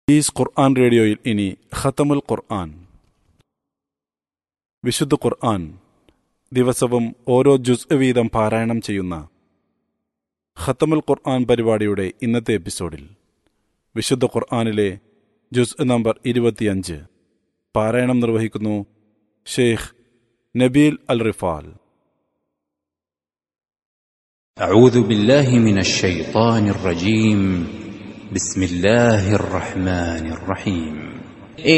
is ഖുർആൻ റേഡിയോയിൽ ഇനി ഖത്തമുൽ ഖുർആൻ വിശുദ്ധ ഖുർആൻ ദിവസവും ഓരോ ജുസ് വീതം പാരായണം ചെയ്യുന്ന ഖത്തമുൽ ഖുർആൻ പരിപാടിയുടെ ഇന്നത്തെ എപ്പിസോഡിൽ വിശുദ്ധ ഖുർആനിലെ ജുസ് നമ്പർ ഇരുപത്തിയഞ്ച് പാരായണം നിർവഹിക്കുന്നു ഷെയ്ഖ് നബീൽ അൽ റിഫാൽ أعوذ بالله من الشيطان الرجيم بسم الله الرحمن الرحيم